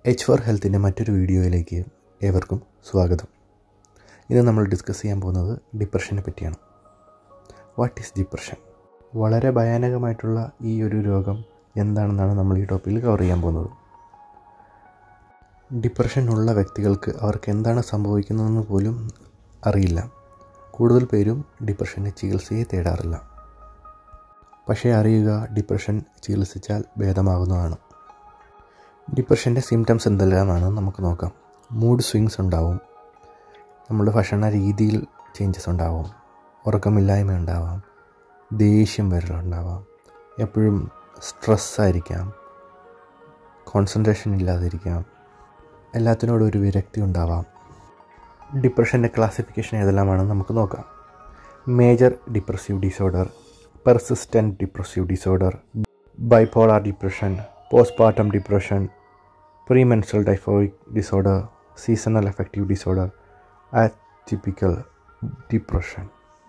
H four ഹെൽത്തിൻ്റെ മറ്റൊരു വീഡിയോയിലേക്ക് ഏവർക്കും സ്വാഗതം ഇന്ന് നമ്മൾ ഡിസ്കസ് ചെയ്യാൻ പോകുന്നത് ഡിപ്രഷനെ പറ്റിയാണ് വാട്ട് ഈസ് ഡിപ്രഷൻ വളരെ ഭയാനകമായിട്ടുള്ള ഈ ഒരു രോഗം എന്താണെന്നാണ് നമ്മൾ ഈ ടോപ്പിക്കിൽ കവർ ചെയ്യാൻ പോകുന്നത് ഡിപ്രഷൻ ഉള്ള വ്യക്തികൾക്ക് അവർക്ക് എന്താണ് സംഭവിക്കുന്നതെന്ന് പോലും അറിയില്ല കൂടുതൽ പേരും ഡിപ്രഷന് ചികിത്സയെ തേടാറില്ല പക്ഷേ അറിയുക ഡിപ്രഷൻ ചികിത്സിച്ചാൽ ഭേദമാകുന്നതാണ് ഡിപ്രഷൻ്റെ സിംറ്റംസ് എന്തെല്ലാമാണ് നമുക്ക് നോക്കാം മൂഡ് സ്വിങ്സ് ഉണ്ടാവും നമ്മുടെ ഭക്ഷണ രീതിയിൽ ചേഞ്ചസ് ഉണ്ടാവും ഉറക്കമില്ലായ്മ ഉണ്ടാവാം ദേഷ്യം വരലുണ്ടാവാം എപ്പോഴും സ്ട്രെസ്സായിരിക്കാം കോൺസെൻട്രേഷൻ ഇല്ലാതിരിക്കാം എല്ലാത്തിനോടും ഒരു വിരക്തി ഉണ്ടാവാം ഡിപ്രഷൻ്റെ ക്ലാസിഫിക്കേഷൻ ഏതെല്ലാമാണെന്ന് നമുക്ക് നോക്കാം major depressive disorder persistent depressive disorder bipolar depression postpartum depression, premenstrual typhoid disorder, seasonal affective disorder, atypical depression.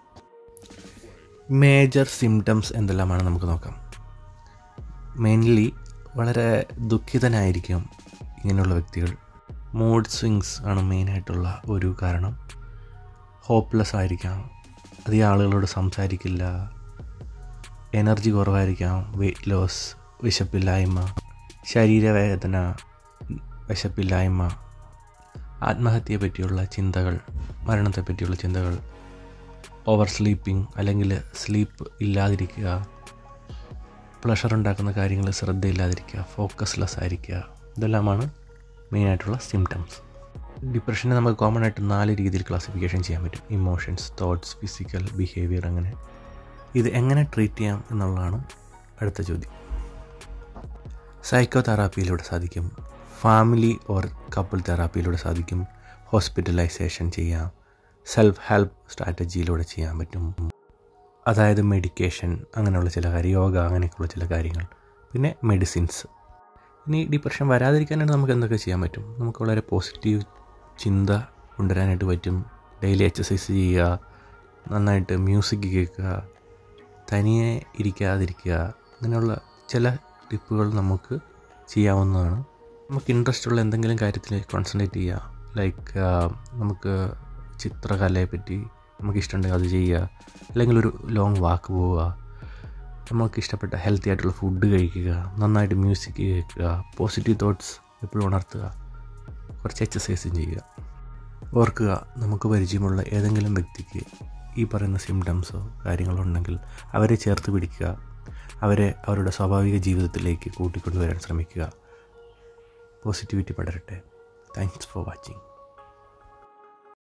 Major symptoms എന്തെല്ലാമാണ് നമുക്ക് നോക്കാം മെയിൻലി വളരെ ദുഃഖിതനായിരിക്കും ഇങ്ങനെയുള്ള വ്യക്തികൾ മൂഡ് സ്വിങ്സ് ആണ് മെയിനായിട്ടുള്ള ഒരു കാരണം ഹോപ്പ്ലെസ് ആയിരിക്കാം അധികം ആളുകളോട് സംസാരിക്കില്ല എനർജി കുറവായിരിക്കാം വെയിറ്റ് ലോസ് വിശപ്പില്ലായ്മ ശരീരവേദന വിശപ്പില്ലായ്മ ആത്മഹത്യയെ പറ്റിയുള്ള ചിന്തകൾ മരണത്തെ പറ്റിയുള്ള ചിന്തകൾ ഓവർ സ്ലീപ്പിംഗ് അല്ലെങ്കിൽ സ്ലീപ്പ് ഇല്ലാതിരിക്കുക പ്ലഷർ ഉണ്ടാക്കുന്ന കാര്യങ്ങൾ ശ്രദ്ധയില്ലാതിരിക്കുക ഫോക്കസ്ലെസ് ആയിരിക്കുക ഇതെല്ലാമാണ് മെയിനായിട്ടുള്ള സിംറ്റംസ് ഡിപ്രഷനെ നമുക്ക് കോമൺ ആയിട്ട് നാല് രീതിയിൽ ക്ലാസിഫിക്കേഷൻ ചെയ്യാൻ പറ്റും ഇമോഷൻസ് തോട്ട്സ് ഫിസിക്കൽ ബിഹേവിയർ അങ്ങനെ ഇത് എങ്ങനെ ട്രീറ്റ് ചെയ്യാം എന്നുള്ളതാണ് അടുത്ത ചോദ്യം സൈക്കോ തെറാപ്പിയിലൂടെ സാധിക്കും ഫാമിലി ഓർ കപ്പിൾ തെറാപ്പിയിലൂടെ സാധിക്കും ഹോസ്പിറ്റലൈസേഷൻ ചെയ്യാം സെൽഫ് ഹെൽപ്പ് സ്ട്രാറ്റജിയിലൂടെ ചെയ്യാൻ പറ്റും അതായത് മെഡിക്കേഷൻ അങ്ങനെയുള്ള ചില കാര്യം യോഗ അങ്ങനെയൊക്കെയുള്ള ചില കാര്യങ്ങൾ പിന്നെ മെഡിസിൻസ് ഇനി ഡിപ്രഷൻ വരാതിരിക്കാനായിട്ട് നമുക്ക് എന്തൊക്കെ ചെയ്യാൻ പറ്റും നമുക്ക് വളരെ പോസിറ്റീവ് ചിന്ത കൊണ്ടുവരാനായിട്ട് പറ്റും ഡെയിലി എക്സസൈസ് ചെയ്യുക നന്നായിട്ട് മ്യൂസിക് കേൾക്കുക തനിയെ ഇരിക്കാതിരിക്കുക അങ്ങനെയുള്ള ചില ടിപ്പുകൾ നമുക്ക് ചെയ്യാവുന്നതാണ് നമുക്ക് ഇൻട്രസ്റ്റ് ഉള്ള എന്തെങ്കിലും കാര്യത്തിൽ കോൺസെൻട്രേറ്റ് ചെയ്യുക ലൈക്ക് നമുക്ക് ചിത്രകലയെ പറ്റി നമുക്ക് ഇഷ്ടമുണ്ടെങ്കിൽ അത് ചെയ്യുക അല്ലെങ്കിൽ ഒരു ലോങ് വാക്ക് പോവുക നമുക്ക് ഇഷ്ടപ്പെട്ട ഹെൽത്തി ആയിട്ടുള്ള ഫുഡ് കഴിക്കുക നന്നായിട്ട് മ്യൂസിക് കേൾക്കുക പോസിറ്റീവ് തോട്ട്സ് എപ്പോഴും ഉണർത്തുക കുറച്ച് എക്സസൈസും ചെയ്യുക ഓർക്കുക നമുക്ക് പരിചയമുള്ള ഏതെങ്കിലും വ്യക്തിക്ക് ഈ പറയുന്ന സിംറ്റംസോ കാര്യങ്ങളോ ഉണ്ടെങ്കിൽ അവരെ ചേർത്ത് പിടിക്കുക അവരെ അവരുടെ സ്വാഭാവിക ജീവിതത്തിലേക്ക് കൂട്ടിക്കൊണ്ടുവരാൻ ശ്രമിക്കുക പോസിറ്റിവിറ്റി പടരട്ടെ താങ്ക്സ് ഫോർ വാച്ചിങ്